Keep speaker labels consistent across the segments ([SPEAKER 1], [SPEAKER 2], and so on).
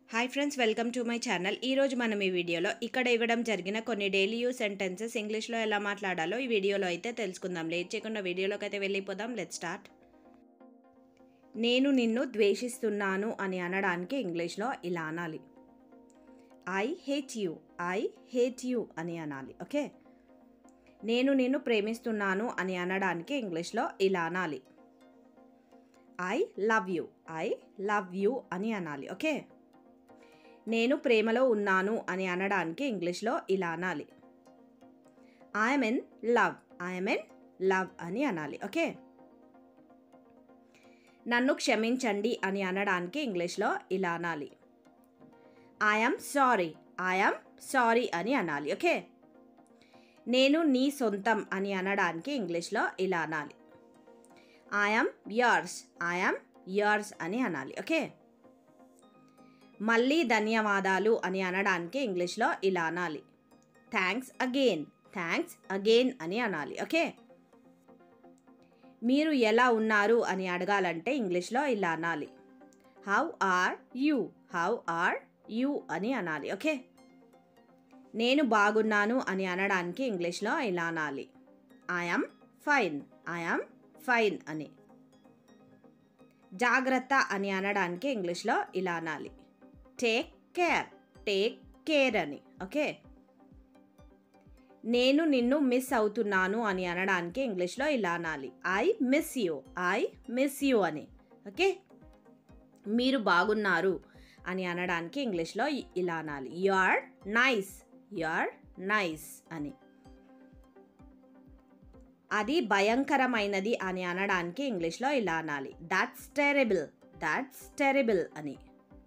[SPEAKER 1] hi friends welcome to my channel ఈరోజు మనం ఈ వీడియోలో ఇక్కడ ఇవ్వడం జరిగిన కొన్ని డైలీ యూస్ సెంటెన్సెస్ ఇంగ్లీష్లో ఎలా మాట్లాడాలో ఈ వీడియోలో అయితే తెలుసుకుందాం లేట్ చేయకుండా వీడియోలోకి అయితే వెళ్ళిపోదాం లెట్ స్టార్ట్ నేను నిన్ను ద్వేషిస్తున్నాను అని అనడానికి ఇంగ్లీష్లో ఇలా అనాలి I hate you I hate you అని అనాలి ఓకే నేను నిన్ను ప్రేమిస్తున్నాను అని అనడానికి ఇంగ్లీష్లో ఇలా అనాలి I love you I love you అని అనాలి ఓకే నేను ప్రేమలో ఉన్నాను అని అనడానికి ఇంగ్లీష్లో ఇలా అనాలి I'm in love I'm in love అని అనాలి ఓకే నన్ను క్షమించండి అని అనడానికి ఇంగ్లీష్లో ఇలా అనాలి ఐఎమ్ సారీ ఐఎమ్ సారీ అని అనాలి ఓకే నేను నీ సొంతం అని అనడానికి ఇంగ్లీష్లో ఇలా అనాలి ఐఎమ్ యర్స్ ఐఎమ్ యర్స్ అని అనాలి ఓకే మళ్ళీ ధన్యవాదాలు అని అనడానికి ఇంగ్లీష్లో ఇలా అనాలి థ్యాంక్స్ అగైన్ థ్యాంక్స్ అగైన్ అని అనాలి ఓకే మీరు ఎలా ఉన్నారు అని అడగాలంటే ఇంగ్లీష్లో ఇలా అనాలి how are you how are you అని అనాలి ఓకే నేను బాగున్నాను అని అనడానికి ఇంగ్లీష్లో ఇలా అనాలి ఐఎమ్ ఫైన్ ఐఎమ్ ఫైన్ అని జాగ్రత్త అని అనడానికి ఇంగ్లీష్లో ఇలా అనాలి టేక్ కేర్ టేక్ కేర్ అని ఓకే నేను నిన్ను మిస్ అవుతున్నాను అని అనడానికి ఇంగ్లీష్లో ఇలా అనాలి I miss you I miss you అని ఓకే మీరు బాగున్నారు అని అనడానికి ఇంగ్లీష్లో ఇలా అనాలి you are nice you are nice అని అది భయంకరమైనది అని అనడానికి ఇంగ్లీష్లో ఇలా అనాలి దాట్స్ టెరబుల్ దాట్స్ టెరబుల్ అని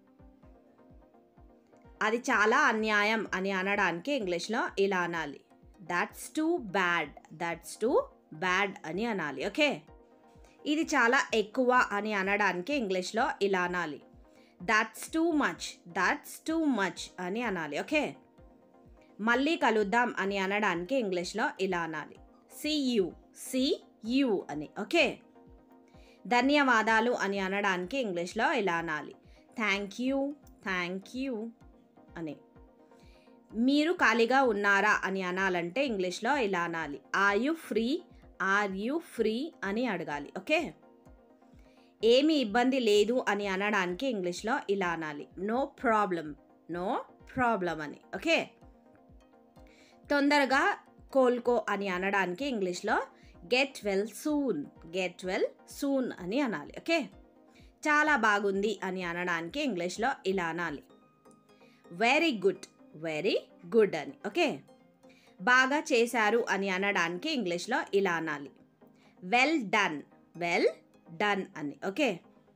[SPEAKER 1] అది చాలా అన్యాయం అని అనడానికి ఇంగ్లీష్లో ఇలా అనాలి that's too bad that's too bad అని అనాలి ఓకే ఇది చాలా ఎక్కువ అని అనడానికి ఇంగ్లీష్లో ఇలా అనాలి that's too much that's too much అని అనాలి ఓకే మళ్ళీ కలుద్దాం అని అనడానికి ఇంగ్లీష్లో ఇలా అనాలి సి యూ సి యూ అని ఓకే ధన్యవాదాలు అని అనడానికి ఇంగ్లీష్లో ఇలా అనాలి థ్యాంక్ యూ థ్యాంక్ యూ అని మీరు ఖాళీగా ఉన్నారా అని అనాలంటే ఇంగ్లీష్లో ఇలా అనాలి are you free are you free అని అడగాలి ఓకే ఏమి ఇబ్బంది లేదు అని అనడానికి ఇంగ్లీష్లో ఇలా అనాలి నో ప్రాబ్లం నో ప్రాబ్లం అని ఓకే తొందరగా కోల్కో అని అనడానికి ఇంగ్లీష్లో get well soon get well soon అని అనాలి ఓకే చాలా బాగుంది అని అనడానికి ఇంగ్లీష్లో ఇలా అనాలి వెరీ గుడ్ వెరీ గుడ్ అని ఓకే బాగా చేశారు అని అనడానికి ఇంగ్లీష్లో ఇలా అనాలి వెల్ డన్ వెల్ డన్ అని ఓకే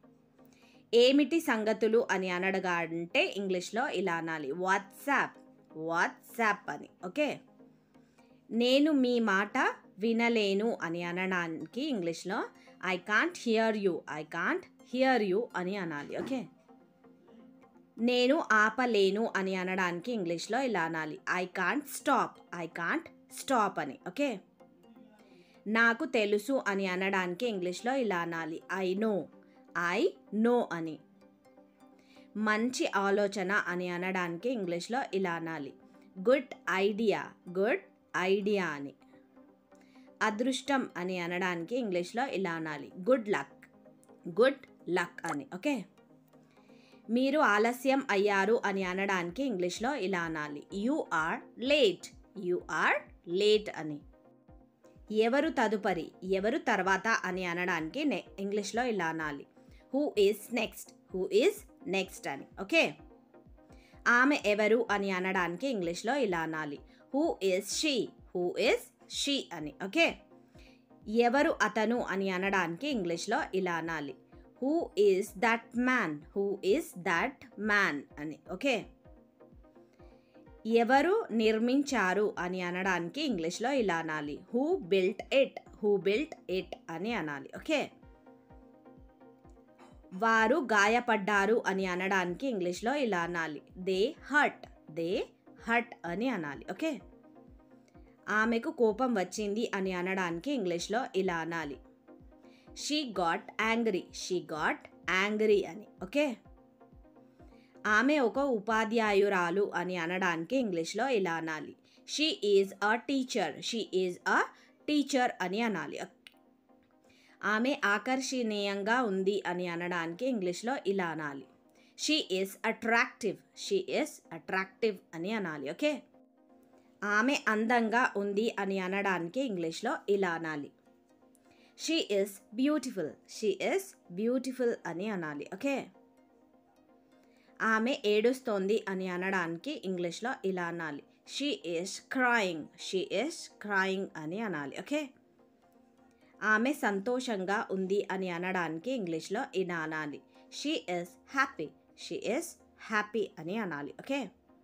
[SPEAKER 1] ఏమిటి సంగతులు అని అనడగా అంటే ఇంగ్లీష్లో ఇలా అనాలి వాట్సాప్ వాట్సాప్ అని ఓకే నేను మీ మాట వినలేను అని అనడానికి ఇంగ్లీష్లో I can't hear you I can't hear you అని అనాలి ఓకే నేను ఆపలేను అని అనడానికి ఇంగ్లీష్లో ఇలా అనాలి I can't stop I can't stop అని ఓకే నాకు తెలుసు అని అనడానికి ఇంగ్లీష్లో ఇలా అనాలి ఐ నో ఐ నో అని మంచి ఆలోచన అని అనడానికి ఇంగ్లీష్లో ఇలా అనాలి గుడ్ ఐడియా గుడ్ ఐడియా అని అదృష్టం అని అనడానికి ఇంగ్లీష్లో ఇలా అనాలి గుడ్ లక్ గుడ్ లక్ అని ఓకే మీరు ఆలస్యం అయ్యారు అని అనడానికి ఇంగ్లీష్లో ఇలా అనాలి you are late you are late అని ఎవరు తదుపరి ఎవరు తర్వాత అని అనడానికి నె ఇంగ్లీష్లో ఇలా అనాలి who is next who is next అని ఓకే ఆమె ఎవరు అని అనడానికి ఇంగ్లీష్లో ఇలా అనాలి who is she who is she అని ఓకే ఎవరు అతను అని అనడానికి ఇంగ్లీష్లో ఇలా అనాలి who is that man who is that man అని ఓకే ఎవరు నిర్మించారు అని అనడానికి ఇంగ్లీష్లో ఇలా అనాలి who built it who built it అని అనాలి ఓకే వారు గాయపడ్డారు అని అనడానికి ఇంగ్లీష్లో ఇలా అనాలి దే హట్ దే హట్ అని అనాలి ఓకే ఆమెకు కోపం వచ్చింది అని అనడానికి ఇంగ్లీష్లో ఇలా అనాలి she got angry she got angry అని ఓకే ఆమె ఒక ఉపాధ్యాయురాలు అని అనడానికి ఇంగ్లీష్లో ఇలా అనాలి she is a teacher she is a teacher అని అనాలి ఆమె ఆకర్షణీయంగా ఉంది అని అనడానికి ఇంగ్లీష్లో ఇలా అనాలి she is attractive she is attractive అని అనాలి ఓకే ఆమె అందంగా ఉంది అని అనడానికి ఇంగ్లీష్లో ఇలా అనాలి she is beautiful she is beautiful అని అనాలి ఓకే ఆమె ఏడుస్తోంది అని అనడానికి ఇంగ్లీష్లో ఇలా అనాలి she is crying she is crying అని అనాలి ఓకే ఆమె సంతోషంగా ఉంది అని అనడానికి ఇంగ్లీష్లో ఇలా అనాలి she is happy she is happy అని అనాలి ఓకే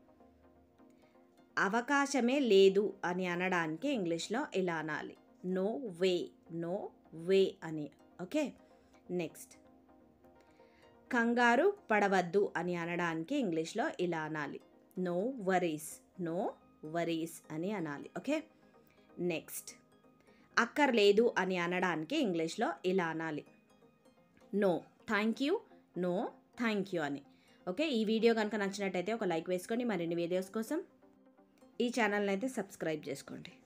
[SPEAKER 1] అవకాశమే లేదు అని అనడానికి ఇంగ్లీష్లో ఇలా అనాలి నో వే నో వే అని ఓకే నెక్స్ట్ కంగారు పడవద్దు అని అనడానికి ఇంగ్లీష్లో ఇలా అనాలి నో వరీస్ నో వరీస్ అని అనాలి ఓకే నెక్స్ట్ అక్కర్లేదు అని అనడానికి ఇంగ్లీష్లో ఇలా అనాలి no thank you no thank you అని ఓకే ఈ వీడియో కనుక నచ్చినట్టయితే ఒక లైక్ వేసుకోండి మరిన్ని వీడియోస్ కోసం ఈ ఛానల్ని అయితే సబ్స్క్రైబ్ చేసుకోండి